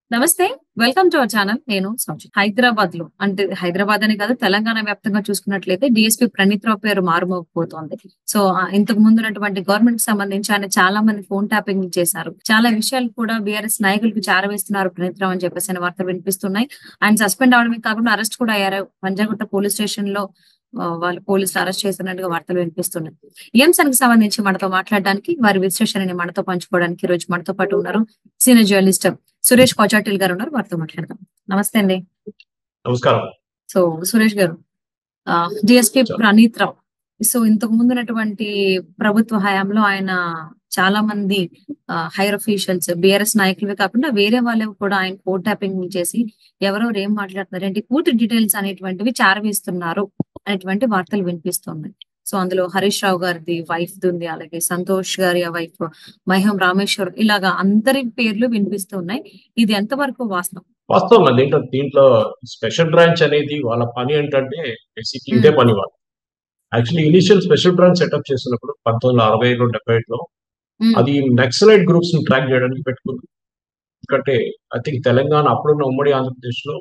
నమస్తే welcome to our channel నేను సౌజీ హైదరాబాద్ లో అంటే హైదరాబాద్ అని కాదు తెలంగాణ వ్యాప్తంగా చూసుకున్నట్లయితే డిఎస్పీ ప్రణీత్ రావు పేరు మారుమోగిపోతోంది సో ఆ, ఇంతకు ముందు ఉన్నటువంటి గవర్నమెంట్ కి సంబంధించి ఆయన చాలా మంది ఫోన్ ట్యాపింగ్ చేశారు చాలా విషయాలు కూడా బీఆర్ఎస్ నాయకులకు చారవేస్తున్నారు ప్రణీత్ రావు అని చెప్పేసి అనే వార్తలు వినిపిస్తున్నాయి ఆయన సస్పెండ్ అవడమే కాకుండా అరెస్ట్ కూడా అయ్యారు పంజాగుట్ట పోలీస్ స్టేషన్ లో ఆ, వాళ్ళు పోలీసులు అరెస్ట్ చేసినట్టుగా వార్తలు వినిపిస్తున్నాయి ఈ అంశానికి సంబంధించి మనతో మాట్లాడడానికి వారి విశ్లేషణని మనతో పంచుకోవడానికి ఈ రోజు మనతో పాటు ఉన్నారు సీనియర్ జర్నలిస్ట్ సురేష్ కోచాటిల్ గారు ఉన్నారు వారితో మాట్లాడదాం నమస్తే అండి నమస్కారం సో సురేష్ గారు డిఎస్పీ చెప్పు. ప్రణీత్ రావు సో ఇంతకు ముందు ఉన్నటువంటి ప్రభుత్వ హయాంలో ఆయన చాలా మంది హైర్ అఫీషియల్స్ బిఆర్ఎస్ నాయకులవే కాకుండా వేరే వాళ్ళు కూడా ఆయన కోడ్ ట్యాపింగ్ చేసి ఎవరెవరు ఏం మాట్లాడుతున్నారు ఏంటి పూర్తి డీటెయిల్స్ అనేటువంటివి చారవేస్తున్నారు అనేటువంటి వార్తలు వినిపిస్తున్నాయి సో అందులో హరీష్ రావు గారిది వైఫ్ ఉంది అలాగే సంతోష్ గారి వైఫ్ మహం రామేశ్వర్ ఇలాగా అందరి పేర్లు వినిపిస్తున్నాయి ఇది ఎంతవరకు వాస్తవం వాస్తవం అది ఏంటో దీంట్లో స్పెషల్ బ్రాంచ్ అనేది వాళ్ళ పని ఏంటంటే బేసిక్లీ ఇదే పని వాళ్ళు actually initial special branch setup చేసినప్పుడు పంతొమ్మిది వందల అరవై ఐదు డెబ్బై ఐదులో ఉమ్, అది నక్సలైట్ గ్రూప్స్ ని ట్రాక్ చేయడానికి పెట్టుకుంది ఎందుకంటే ఐ థింక్ తెలంగాణ అప్పుడున్న ఉమ్మడి ఆంధ్రప్రదేశ్ లో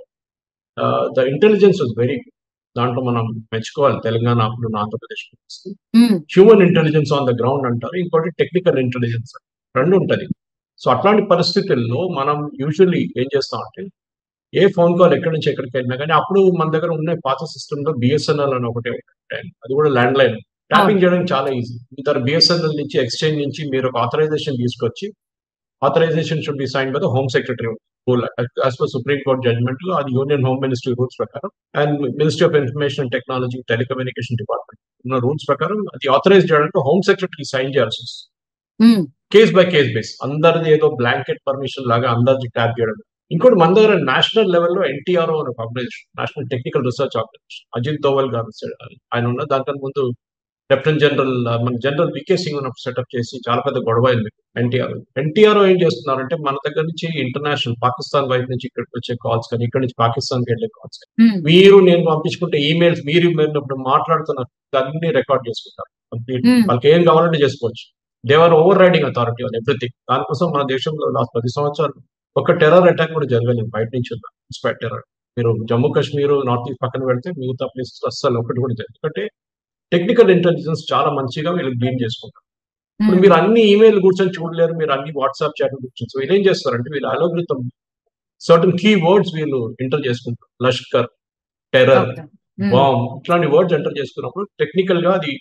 ద ఇంటెలిజెన్స్ వాజ్ వెరీ దాంట్లో మనం మెచ్చుకోవాలి తెలంగాణ అప్పుడున్న Andhra Pradesh um, human intelligence on the ground అంటారు ఇంకోటి టెక్నికల్ ఇంటెలిజెన్స్ రెండు ఉంటది సో అట్లాంటి పరిస్థితుల్లో మనం యూజువల్లీ ఏం చేస్తాం అంటే ఏ ఫోన్ కాల్ ఎక్కడి నుంచి ఎక్కడికి వెళ్ళినా కానీ అప్పుడు మన దగ్గర ఉన్న పాత సిస్టమ్ లో బిఎస్ఎన్ఎల్ అని ఒకటి ఉంటాయి. అది కూడా ల్యాండ్ లైన్ ట్యాపింగ్ చేయడానికి చాలా ఈజీ ఇతర బిఎస్ఎన్ఎల్ నుంచి ఎక్స్చేంజ్ నుంచి మీరు ఒక ఆథరైజేషన్ తీసుకొచ్చి authorization should be sign by the home secretary as per supreme court judgment అది యూనియన్ హోమ్ మినిస్ట్రీ రూల్స్ ప్రకారం and ministry of information and technology telecommunication department ఉన్న రూల్స్ ప్రకారం అది ఆథరైజ్ చేయడానికి హోమ్ సెక్రటరీ సైన్ చేయాల్సి వస్తుంది um, case by case base అందరిది ఏదో బ్లాంకెట్ పర్మిషన్ లాగా అందరిది ట్యాప్ చేయడం ఇంకోటి మన దగ్గర నేషనల్ లెవెల్లో ఎన్టీఆర్ అని ఒక organization national technical research organization Ajit Doval garu ఆయన ఉన్న దానికన్నా ముందు లెఫ్టినెంట్ జనరల్ మన జనరల్ వికే సింగ్ ఉన్నప్పుడు సెటప్ చేసి చాలా పెద్ద గొడవ అయింది ఎన్టీఆర్ ఎన్టీఆర్ ఏం చేస్తున్నారంటే మన దగ్గర నుంచి ఇంటర్నేషనల్ పాకిస్తాన్ వైపు నుంచి ఇక్కడికి వచ్చే కాల్స్ కానీ ఇక్కడ నుంచి పాకిస్తాన్కి వెళ్ళే కాల్స్ కానీ ఉమ్, మీరు నేను పంపించుకుంటే ఈమెయిల్స్ మీరు ఇప్పుడు మాట్లాడుతున్న అన్ని రికార్డ్ చేసుకుంటారు కంప్లీట్ Hmm. వాళ్ళకి ఏం కావాలంటే చేసుకోవచ్చు they're overriding authority on everything దానికోసం మన దేశంలో లాస్ట్ పది సంవత్సరాలు ఒక టెర్రర్ అటాక్ కూడా జరగలేదు బయట నుంచి ఇన్స్పైర్ టెర్రర్ మీరు జమ్మూ కాశ్మీర్ నార్త్ ఈస్ట్ పక్కన పెడితే మిగతా ప్లేసెస్ అస్సలు ఒకటి కూడా జరగదు ఎందుకంటే టెక్నికల్ ఇంటెలిజెన్స్ చాలా మంచిగా వీళ్ళు డీల్ చేసుకుంటారు ఇప్పుడు ఉమ్, మీరు అన్ని ఈమెయిల్ కూర్చొని చూడలేరు మీరు అన్ని వాట్సాప్ చాట్ కూర్చొని సో వీళ్ళు ఏం చేస్తారంటే వీళ్ళు అలోగ్రితం సర్టన్ కీ వర్డ్స్ వీళ్ళు ఎంటర్ చేసుకుంటారు Lashkar terror okay. Um, bomb ఇట్లాంటి వర్డ్స్ ఎంటర్ చేసుకున్నప్పుడు టెక్నికల్ గా అది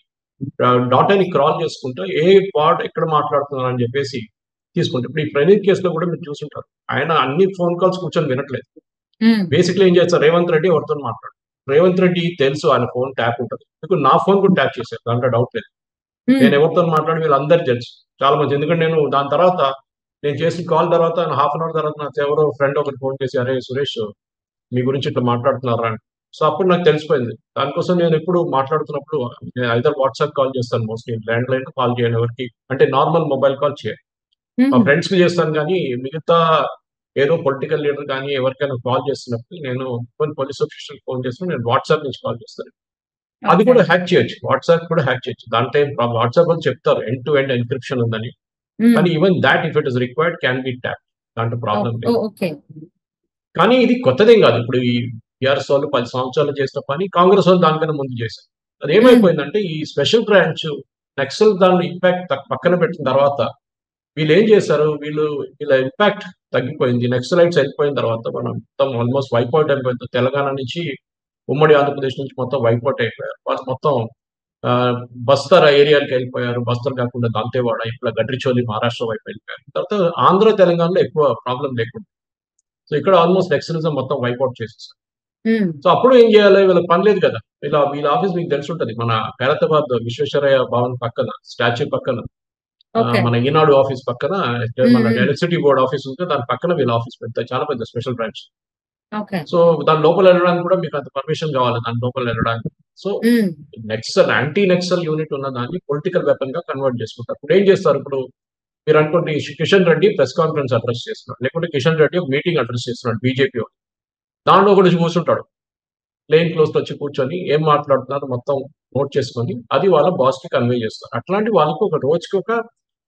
డాటాని క్రాల్ చేసుకుంటా ఏ పార్ట్ ఎక్కడ మాట్లాడుతున్నారు అని చెప్పేసి తీసుకుంటారు ఇప్పుడు ఈ ప్రణీత్ కేసులో కూడా మీరు చూసుంటారు ఆయన అన్ని ఫోన్ కాల్స్ కూర్చొని వినట్లేదు ఉమ్, బేసిక్లీ ఏం చేస్తారు రేవంత్ రెడ్డి ఎవరితో మాట్లాడు రేవంత్ రెడ్డి తెలుసు ఆయన ఫోన్ ట్యాప్ ఉంటుంది ఇప్పుడు నా ఫోన్ కూడా ట్యాప్ చేశారు దాంట్లో డౌట్ లేదు ఉమ్, నేను ఎవరితో మాట్లాడి వీళ్ళందరూ తెలుసు చాలా మంది ఎందుకంటే నేను దాని తర్వాత నేను చేసిన కాల్ తర్వాత హాఫ్ అన్ అవర్ తర్వాత నాకు ఎవరో ఫ్రెండ్ ఒకటి ఫోన్ చేసి అరే సురేష్ మీ గురించి ఇట్లా మాట్లాడుతున్నారా అని సో అప్పుడు నాకు తెలిసిపోయింది దానికోసం నేను ఎప్పుడు మాట్లాడుతున్నప్పుడు నేను ఐదర్ వాట్సాప్ కాల్ చేస్తాను మోస్ట్లీ ల్యాండ్ లైన్ కాల్ చేయను ఎవరికి అంటే నార్మల్ మొబైల్ కాల్ చేయాలి మా ఉమ్, ఫ్రెండ్స్ కి చేస్తాను కానీ మిగతా ఏదో పొలిటికల్ లీడర్ కానీ ఎవరికైనా కాల్ చేస్తున్నప్పుడు నేను కొన్ని పోలీస్ ఆఫీసర్ ఫోన్ చేస్తున్నా నేను వాట్సాప్ నుంచి కాల్ చేస్తాను అది ఓకే. కూడా హ్యాక్ చేయొచ్చు వాట్సాప్ కూడా హ్యాక్ చేయొచ్చు దాంట్లో ఏం ప్రాబ్లం వాట్సాప్ వాళ్ళు చెప్తారు ఎండ్ టు ఎండ్ ఎన్క్రిప్షన్ ఉందని ఉమ్, కానీ even that if it is required can be tap దాంట్లో ప్రాబ్లం ఓ- లేదు ఓకే కానీ ఇది కొత్తదేం కాదు ఇప్పుడు ఈ టీఆర్ఎస్ వాళ్ళు పది సంవత్సరాలు చేసిన పని కాంగ్రెస్ వాళ్ళు దానికన్నా ముందు చేశారు అది ఏమైపోయిందంటే ఈ స్పెషల్ బ్రాంచ్ నక్సల్ దాని ఇంపాక్ట్ పక్కన పెట్టిన తర్వాత వీళ్ళు ఏం చేశారు వీళ్ళు వీళ్ళ ఇంపాక్ట్ తగ్గిపోయింది నక్సలైట్స్ వెళ్ళిపోయిన తర్వాత మనం మొత్తం ఆల్మోస్ట్ వైపౌట్ అయిపోయింది తెలంగాణ నుంచి ఉమ్మడి ఆంధ్రప్రదేశ్ నుంచి మొత్తం వైపౌట్ అయిపోయారు వాళ్ళు మొత్తం ఆ, బస్తర్ ఏరియాకి వెళ్ళిపోయారు బస్తర్ కాకుండా దంతేవాడ ఇప్పుడు గడ్రిచోలి మహారాష్ట్ర వైపు వెళ్ళిపోయారు తర్వాత ఆంధ్ర తెలంగాణలో ఎక్కువ ప్రాబ్లం లేకుండా సో ఇక్కడ ఆల్మోస్ట్ నక్సలిజం మొత్తం వైపౌట్ చేసేసారు ఉమ్, సో అప్పుడు ఏం చేయాలి వీళ్ళకి పని లేదు కదా వీళ్ళ వీళ్ళ ఆఫీస్ మీకు తెలిసి ఉంటది మన ఖైరతాబాద్ విశ్వేశ్వరయ్య భవన్ పక్కన స్టాచ్యూ పక్కన ఆ, ఓకే మన ఈనాడు ఆఫీస్ పక్కన మన మ్మ్. ఎలక్ట్రిసిటీ బోర్డ్ ఆఫీస్ ఉంటే దాని పక్కన వీళ్ళ ఆఫీస్ పెద్ద చాలా పెద్ద స్పెషల్ బ్రాంచ్ ఓకే సో దాని లోపల వెళ్ళడానికి కూడా మీకు అంత పర్మిషన్ కావాలి దాని లోపల వెళ్ళడానికి so um, Naxal anti Naxal unit ఉన్న దాన్ని పొలిటికల్ వెపన్ గా కన్వర్ట్ చేసుకుంటారు ఇప్పుడు ఏం చేస్తారు ఇప్పుడు మీరు అనుకోండి Kishan Reddy press conference address చేస్తున్నాడు లేకుంటే కిషన్ రెడ్డి ఒక మీటింగ్ అడ్రస్ చేస్తున్నాడు బీజేపీ దాంట్లో ఒకటి కూర్చుంటాడు ప్లేన్ క్లోజ్ వచ్చి కూర్చొని ఏం మాట్లాడుతున్నారు మొత్తం నోట్ చేసుకొని అది వాళ్ళ బాస్ కి కన్వే చేస్తారు అట్లాంటి వాళ్ళకి ఒక రోజుకి ఒక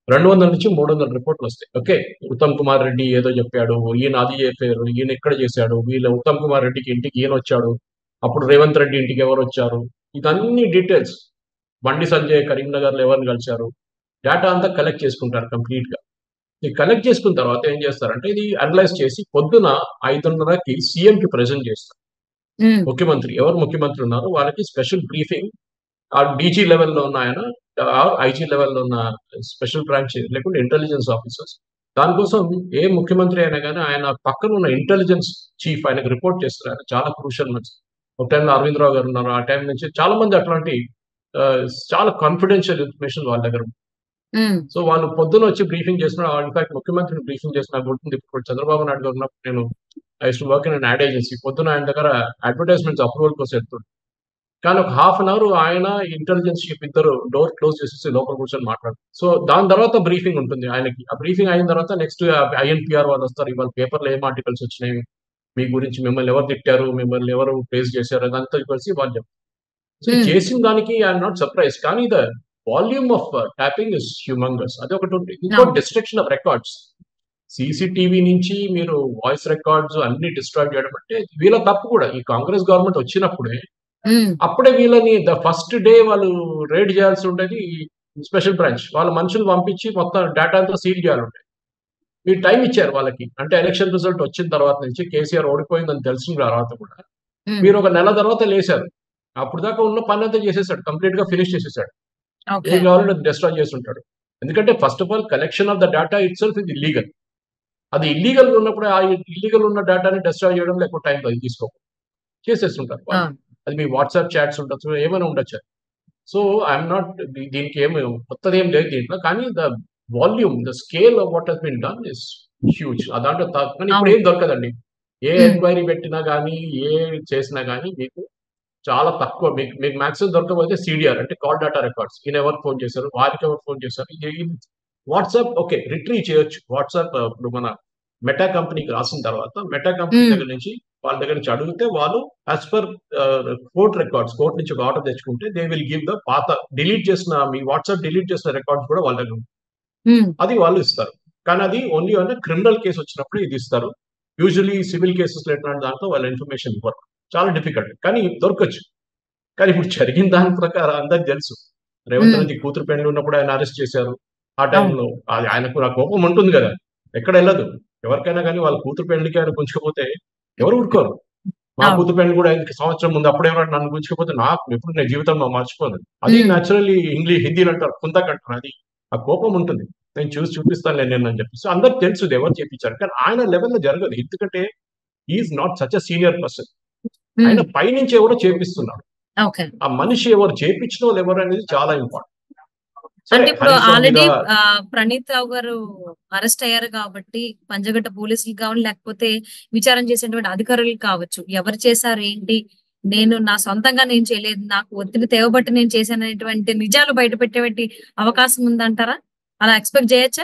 రెండు వందల నుంచి మూడు వందల రిపోర్ట్లు వస్తాయి ఓకే ఉత్తమ్ కుమార్ రెడ్డి ఏదో చెప్పాడు ఈయన అది చెప్పారు ఈయన ఇక్కడ చేశాడు వీళ్ళ ఉత్తమ్ కుమార్ రెడ్డికి ఇంటికి ఈయన వచ్చాడు అప్పుడు రేవంత్ రెడ్డి ఇంటికి ఎవరు వచ్చారు ఇదన్నీ డీటెయిల్స్ బండి సంజయ్ కరీంనగర్ లో ఎవరిని కలిశారు డేటా అంతా కలెక్ట్ చేసుకుంటారు కంప్లీట్ గా ఈ కలెక్ట్ చేసుకున్న తర్వాత ఏం చేస్తారంటే ఇది అనలైజ్ చేసి పొద్దున ఐదున్నరకి సీఎం కి ప్రజెంట్ చేస్తారు ఉమ్, ముఖ్యమంత్రి ఎవరు ముఖ్యమంత్రి ఉన్నారో వాళ్ళకి స్పెషల్ బ్రీఫింగ్ ఆ డీజీ లెవెల్లో ఉన్న ఆయన ఐజీ లెవెల్లో ఉన్న స్పెషల్ బ్రాంచ్ లేకుంటే ఇంటెలిజెన్స్ ఆఫీసర్స్ దానికోసం ఏ ముఖ్యమంత్రి అయినా కానీ ఆయన పక్కన ఉన్న ఇంటెలిజెన్స్ చీఫ్ ఆయనకు రిపోర్ట్ చేస్తారు ఆయన చాలా క్రూషియల్ మనిషి ఒక టైంలో అరవింద్ రావు గారు ఉన్నారు ఆ టైం నుంచి చాలా మంది అట్లాంటి ఆ, చాలా కాన్ఫిడెన్షియల్ ఇన్ఫర్మేషన్ వాళ్ళ దగ్గర ఉంది. ఉమ్, సో వాళ్ళు పొద్దున వచ్చి బ్రీఫింగ్ చేసిన ఇన్ఫాక్ట్ ముఖ్యమంత్రిని బ్రీఫింగ్ చేసిన నాకు గుర్తుంది ఇప్పుడు చంద్రబాబు నాయుడు గారు ఉన్నప్పుడు నేను I to work in ad agency పొద్దున ఆయన దగ్గర అడ్వర్టైజ్మెంట్స్ అప్రూవల్ కోసం వెళ్తుంది కానీ ఒక హాఫ్ అన్ అవర్ ఆయన ఇంటెలిజెన్స్ చీఫ్ ఇద్దరు డోర్ క్లోజ్ చేసేసి లోపల కూర్చొని మాట్లాడు సో దాని తర్వాత బ్రీఫింగ్ ఉంటుంది ఆయనకి ఆ బ్రీఫింగ్ అయిన తర్వాత నెక్స్ట్ ఐఎన్పిఆర్ వాళ్ళు వస్తారు ఇవాళ పేపర్లో ఏం ఆర్టికల్స్ వచ్చినాయి మీ గురించి మిమ్మల్ని ఎవరు తిట్టారు మిమ్మల్ని ఎవరు ఫేస్ చేశారు అదంతా కలిసి వాళ్ళు చెప్తారు సో Hmm. చేసిన దానికి ఐఎమ్ నాట్ సర్ప్రైజ్ కానీ the volume of tapping is humungous అది ఒకటి ఉంది ఇంకో No. Destruction of records CCTV నుంచి మీరు వాయిస్ రికార్డ్స్ అన్ని డిస్ట్రాయ్ చేయడం అంటే వీళ్ళ తప్పు కూడా ఈ కాంగ్రెస్ గవర్నమెంట్ వచ్చినప్పుడే ఉమ్, అప్పుడే వీళ్ళని ద ఫస్ట్ డే వాళ్ళు రేడ్ చేయాల్సి ఉండేది స్పెషల్ బ్రాంచ్ వాళ్ళ మనుషులు పంపించి మొత్తం డేటా అంతా సీల్ చేయాలి ఉండేది మీరు టైం ఇచ్చారు వాళ్ళకి అంటే ఎలక్షన్ రిజల్ట్ వచ్చిన తర్వాత నుంచి కేసీఆర్ ఓడిపోయిందని తెలిసిన తర్వాత కూడా ఉమ్, మీరు ఒక నెల తర్వాత లేశారు అప్పుడు దాకా ఉన్న పని అంతా చేసేసాడు కంప్లీట్ గా ఫినిష్ చేసేసాడు ఓకే ఏం కావాలంటే డిస్ట్రాయ్ చేసి ఉంటాడు ఎందుకంటే first of all collection of the data itself ఇది ఇల్లీగల్ అది ఇల్లీగల్ ఉన్నప్పుడు ఆ ఇల్లీగల్ ఉన్న డేటాని డిస్ట్రాయ్ చేయడం లేకపోతే టైం అది తీసుకో చేసేస్తుంటారు ఆ, వాళ్ళు. అది మీ వాట్సాప్ చాట్స్ ఉండొచ్చు ఏమైనా ఉండొచ్చు సో ఐఎమ్ నాట్ దీనికి ఏమి కొత్తది ఏం లేదు దీంట్లో కానీ the volume the scale of what he's been done is huge దాంట్లో తా- కానీ ఇప్పుడు ఏం దొరకదండి ఏ Hmm. ఎంక్వైరీ పెట్టినా కానీ ఏ చేసినా కానీ మీకు చాలా తక్కువ మీకు మీకు మాక్సిమం దొరకకపోతే సిడిఆర్ అంటే కాల్ డేటా రికార్డ్స్ ఈయన ఎవరు ఫోన్ చేశారు వారికి ఎవరు ఫోన్ చేశారు ఇది వాట్సాప్ ఓకే రిట్రీవ్ చేయొచ్చు వాట్సాప్ ఇప్పుడు మన మెటా కంపెనీకి రాసిన తర్వాత మెటా కంపెనీ Hmm. దగ్గర నుంచి వాళ్ళ దగ్గర నుంచి అడిగితే వాళ్ళు as per court records court నుంచి ఒక ఆర్డర్ తెచ్చుకుంటే దే విల్ గివ్ ద పాత డిలీట్ చేసిన మీ వాట్సాప్ డిలీట్ చేసిన రికార్డ్స్ కూడా వాళ్ళ దగ్గర ఉంటాయి. ఉమ్, అది వాళ్ళు ఇస్తారు కానీ అది ఓన్లీ అంటే క్రిమినల్ కేసు వచ్చినప్పుడు ఇది ఇస్తారు యూజువలీ సివిల్ కేసెస్ ఎట్లాంటి దాంట్లో వాళ్ళ ఇన్ఫర్మేషన్ ఇవ్వరు చాలా డిఫికల్ట్ కానీ దొరకచ్చు కానీ ఇప్పుడు జరిగిన దాని ప్రకారం అందరికి తెలుసు రేవంత్ Hmm. రెడ్డి కూతురు పెళ్లి ఉన్నప్పుడు ఆయన అరెస్ట్ చేశారు ఆ టైంలో అది ఆయనకు నా కోపం ఉంటుంది కదా ఎక్కడ వెళ్ళదు ఎవరికైనా కానీ వాళ్ళ కూతురు పెళ్లికి ఆయన గుంజుకపోతే ఎవరు ఊరుకోరు మా అవును. కూతురు పెళ్లి కూడా ఐదు సంవత్సరం ముందు అప్పుడు ఎవరైనా నన్ను గుంజుకపోతే నాకు ఎప్పుడు నేను జీవితంలో మర్చిపోను అది Hmm. నేచురల్లీ ఇంగ్లీష్ హిందీలో అంటారు కుందక్ అంటారు అది ఆ కోపం ఉంటుంది నేను చూసి చూపిస్తాను నేను అని చెప్పేసి అందరికి తెలుసు ఇది ఎవరు చేపించారు కానీ ఆయన లెవెల్లో జరగదు ఎందుకంటే is not such a senior person um, ఆయన పైనుంచి ఎవరో చేపిస్తున్నాడు ఓకే ఆ మనిషి ఎవరు చేపించిన వాళ్ళు ఎవరు అనేది చాలా ఇంపార్టెంట్ అంటే ఇప్పుడు ఆల్రెడీ ప్రణీత్ రావు గారు అరెస్ట్ అయ్యారు కాబట్టి పంజగట్ట పోలీసులు కావాలి లేకపోతే విచారణ చేసేటువంటి అధికారులు కావచ్చు ఎవరు చేశారు ఏంటి నేను నా సొంతంగా నేను చేయలేదు నాకు ఒత్తిడి తేవబట్టి నేను చేశాననేటువంటి నిజాలు బయట పెట్టేటువంటి అవకాశం ఉందంటారా అలా ఎక్స్పెక్ట్ చేయొచ్చా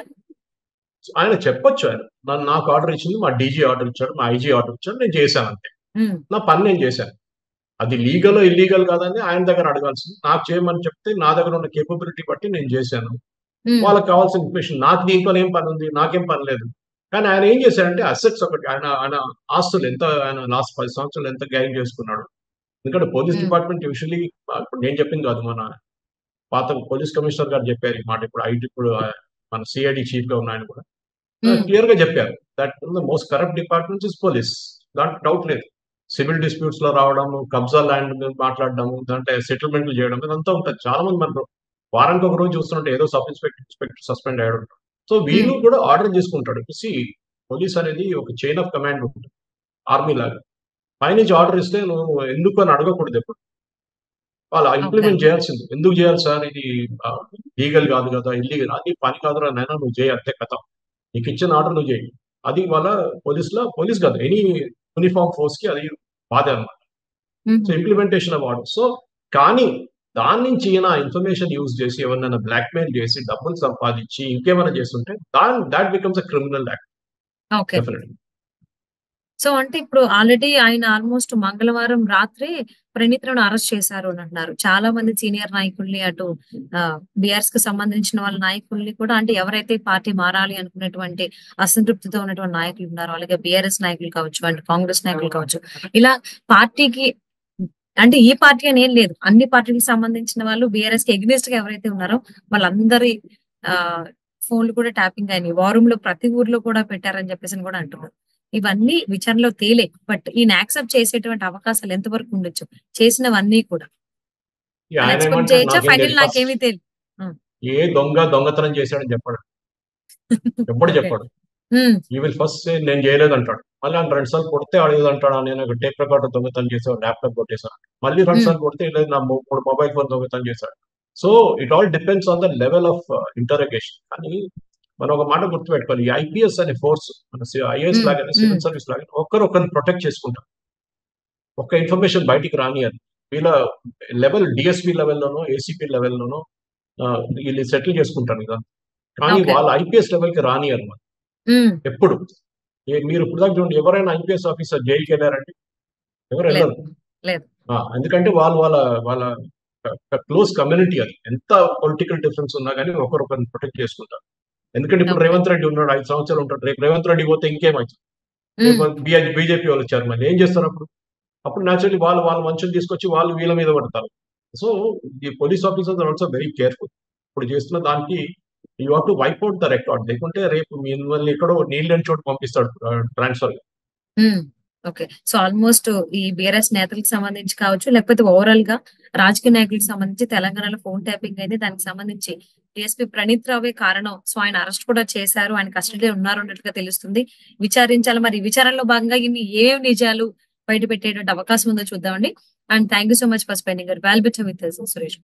ఆయన చెప్పొచ్చు ఆయన నన్ను నాకు ఆర్డర్ ఇచ్చింది మా డీజీ ఆర్డర్ ఇచ్చాడు మా ఐజీ ఆర్డర్ ఇచ్చాడు నేను చేశాను అంతే ఉమ్, నా పని నేను చేశాను అది లీగల్ ఇల్లీగల్ కాదని ఆయన దగ్గర అడగాల్సింది నాకు చేయమని చెప్తే నా దగ్గర ఉన్న కేపబిలిటీ బట్టి నేను చేశాను ఉమ్, వాళ్ళకి కావాల్సిన ఇన్ఫర్మేషన్ నాకు దీంట్లో ఏం పని ఉంది నాకేం పని లేదు కానీ ఆయన ఏం చేశారంటే అసెట్స్ ఒకటి ఆయన ఆయన ఆస్తులు ఎంత ఆయన లాస్ట్ పది సంవత్సరాలు ఎంత గైన్ చేసుకున్నాడు ఎందుకంటే పోలీస్ Hmm. డిపార్ట్మెంట్ యూజువలీ ఇప్పుడు నేను చెప్పింది కాదు మన పాత పోలీస్ కమిషనర్ గారు చెప్పారు ఈ మాట ఇప్పుడు ఐటీ ఇప్పుడు ఆ, మన సిఐడి చీఫ్ గా ఉన్న ఆయన కూడా ఉమ్, క్లియర్ గా చెప్పారు that the most corrupt department is police దాంట్లో డౌట్ లేదు సివిల్ డిస్ప్యూట్స్ లో రావడం కబ్జా ల్యాండ్ మీద మాట్లాడడం దాంట్లో సెటిల్మెంట్లు చేయడం ఇదంతా ఉంటుంది చాలా మంది మనకు వారానికి ఒక రోజు చూస్తుంటే ఏదో సబ్ ఇన్స్పెక్టర్ ఇన్స్పెక్టర్ సస్పెండ్ అయ్యాడు ఉంటాడు. సో వీళ్ళు కూడా ఆర్డర్ చేసుకుంటాడు సి పోలీస్ అనేది ఒక చైన్ ఆఫ్ కమాండ్ ఉంటుంది ఆర్మీ లాగా పైనుంచి ఆర్డర్ ఇస్తే నువ్వు ఎందుకు అని అడగకూడదు ఎప్పుడు వాళ్ళు ఇంప్లిమెంట్ చేయాల్సింది ఎందుకు చేయాలి సార్ ఇది లీగల్ కాదు కదా ఇల్లీగల్ అది పని కాదురా నైనా నువ్వు చేయి అంతే కథ నీకు ఇచ్చిన ఆర్డర్ నువ్వు చేయి అది వాళ్ళ పోలీస్ లో పోలీస్ కాదు ఎనీ యూనిఫామ్ ఫోర్స్ కి అది బాధ అనమాట um, so implementation of order so కానీ దాని నుంచి ఈయన ఇన్ఫర్మేషన్ యూజ్ చేసి ఎవరినైనా బ్లాక్మెయిల్ చేసి డబ్బులు సంపాదించి ఇంకేమైనా చేస్తుంటే దాని that becomes a criminal act okay definitely so అంటే ఇప్పుడు ఆల్రెడీ ఆయన ఆల్మోస్ట్ మంగళవారం రాత్రే ప్రణీత్ రావును అరెస్ట్ చేశారు అని అంటున్నారు చాలా మంది సీనియర్ నాయకుల్ని అటు బిఆర్ఎస్ కి సంబంధించిన వాళ్ళ నాయకుల్ని కూడా అంటే ఎవరైతే పార్టీ మారాలి అనుకున్నటువంటి అసంతృప్తితో ఉన్నటువంటి నాయకులు ఉన్నారో అలాగే బిఆర్ఎస్ నాయకులు కావచ్చు అండ్ కాంగ్రెస్ నాయకులు కావచ్చు ఇలా పార్టీకి అంటే ఈ పార్టీ అని ఏం లేదు అన్ని పార్టీలకు సంబంధించిన వాళ్ళు బిఆర్ఎస్ కి ఎగ్నెస్ట్ గా ఎవరైతే ఉన్నారో వాళ్ళందరి ఆ ఫోన్లు కూడా ట్యాపింగ్ అయినాయి వారం లో ప్రతి ఊర్లో కూడా పెట్టారని చెప్పేసి అని కూడా అంటున్నారు ఇవన్నీ విచారణలో తేలే బట్ ఈయన యాక్సెప్ట్ చేసేటువంటి అవకాశాలు ఎంతవరకు ఉండొచ్చు చేసినవన్నీ కూడా ఈ ఆయన ఎక్స్పెక్ట్ ఏమంటాడు చేయొచ్చా నాకేం ఫైనల్ తెలియదు నాకేమీ ఫస్ట్ తెలియదు ఏ దొంగ దొంగతనం చేశాడని చెప్పాడు ఎప్పుడు ఓకే చెప్పాడు ఈ విల్ ఫస్ట్ నేను చేయలేదు అంటాడు మళ్ళీ ఆయన రెండు సార్లు కొడితే అడిగేది అంటాడు నేను ఒక టేప్ రికార్డర్ దొంగతనం చేసాను ల్యాప్టాప్ కొట్టేశాను మళ్ళీ రెండు సార్లు కొడితే లేదు నా మూ- మూడు మొబైల్ ఫోన్ దొంగతనం చేశాడు so it all depends on the level of interrogation కానీ మనం ఒక మాట గుర్తుపెట్టుకోవాలి ఈ ఐపీఎస్ అనే ఫోర్స్ మన ఐఏఎస్ లాగానే సివిల్ సర్వీస్ లాగానే ఒకరు ఒకరిని ప్రొటెక్ట్ చేసుకుంటారు ఒక్క ఇన్ఫర్మేషన్ బయటికి రానియదు వీళ్ళ లెవెల్ డిఎస్పీ లెవెల్లోనో ఏసీపీ లెవెల్లోనో వీళ్ళు సెటిల్ చేసుకుంటారు కదా కానీ ఓకే వాళ్ళ ఐపీఎస్ లెవెల్కి రానియరు మరి ఎప్పుడు ఏ- మీరు ఇప్పుడు దాకా చూడండి ఎవరైనా ఐపీఎస్ ఆఫీసర్ జైలుకి వెళ్ళారండి ఎవరు లేదు వెళ్ళరు లేదు ఆ, ఎందుకంటే వాళ్ళు వాళ్ళ వాళ్ళ క్లోజ్ కమ్యూనిటీ అది ఎంత పొలిటికల్ డిఫరెన్స్ ఉన్నా కానీ ఒకరొకరిని ప్రొటెక్ట్ చేసుకుంటారు ఎందుకంటే ఇప్పుడు ఓకే రేవంత్ రెడ్డి ఉన్నాడు ఐదు సంవత్సరాలు ఉంటాడు రేపు రేవంత్ రెడ్డి పోతే ఇంకేమవుతుంది రేపు బీజేపీ వాళ్ళు వచ్చారు మళ్ళీ ఏం చేస్తారు అప్పుడు అప్పుడు న్యాచురల్లీ వాళ్ళు వాళ్ళ మనుషులు తీసుకొచ్చి వాళ్ళు వీళ్ళ మీద పడతారు so the police officers are also very careful ఇప్పుడు చేస్తున్న దానికి you have to wipe out the record లేకుంటే రేపు మిమ్మల్ని ఎక్కడో నీళ్ళని చోటు పంపిస్తాడు ట్రాన్స్ఫర్ ఓకే సో ఆల్మోస్ట్ ఈ బీఆర్ఎస్ నేతలకు సంబంధించి కావచ్చు లేకపోతే ఓవరాల్ గా రాజకీయ నాయకులకు సంబంధించి తెలంగాణలో ఫోన్ ట్యాపింగ్ అయితే దానికి సంబంధించి డిఎస్పీ ప్రణీత్ రావే కారణం సో ఆయన అరెస్ట్ కూడా చేశారు ఆయన కస్టడీలో ఉన్నారు అన్నట్టుగా తెలుస్తుంది విచారించాలి మరి ఈ విచారణలో భాగంగా ఇన్ని ఏం నిజాలు బయట పెట్టేటువంటి అవకాశం ఉందో చూద్దామండి and thank you so much for spending valuable with Suresh